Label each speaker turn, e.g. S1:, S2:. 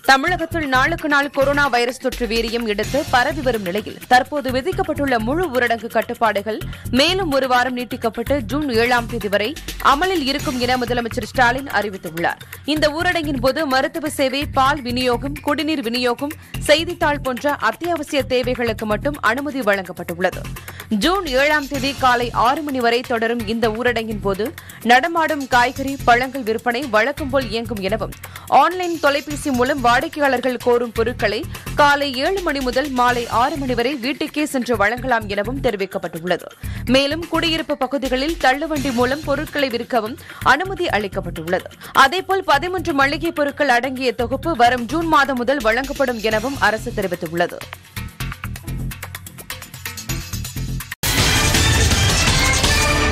S1: தமிழகத்தில் நாளுக்கு நாள் கொரோனா வைரஸ் தொற்று வீரியம் எடுத்து பரவி வரும் நிலையில் தற்போது விதிக்கப்பட்டுள்ள முழு ஊரடங்கு கட்டுப்பாடுகள் மேலும் ஒரு வாரம் நீட்டிக்கப்பட்டு ஜூன் ஏழாம் தேதி வரை அமலில் இருக்கும் என முதலமைச்சர் ஸ்டாலின் அறிவித்துள்ளார் இந்த ஊரடங்கின் போது மருத்துவ சேவை பால் விநியோகம் குடிநீர் விநியோகம் செய்தித்தாள் போன்ற அத்தியாவசிய தேவைகளுக்கு மட்டும் அனுமதி வழங்கப்பட்டுள்ளது ஜூன் ஏழாம் தேதி காலை ஆறு மணி வரை தொடரும் இந்த ஊரடங்கின் போது நடமாடும் காய்கறி பழங்கள் விற்பனை வழக்கம் போல் இயங்கும் எனவும் ஆன்லைன் தொலைபேசி மூலம் வாடிக்கையாளர்கள் கோரும் பொருட்களை காலை ஏழு மணி முதல் மாலை ஆறு மணி வரை வீட்டுக்கே சென்று வழங்கலாம் எனவும் தெரிவிக்கப்பட்டுள்ளது மேலும் குடியிருப்பு பகுதிகளில் தள்ளுவண்டி மூலம் பொருட்களை விற்கவும் அனுமதி அளிக்கப்பட்டுள்ளது அதேபோல் பதிமூன்று மளிகை பொருட்கள் அடங்கிய தொகுப்பு வரும் ஜூன் மாதம் முதல் வழங்கப்படும் எனவும் அரசு தெரிவித்துள்ளது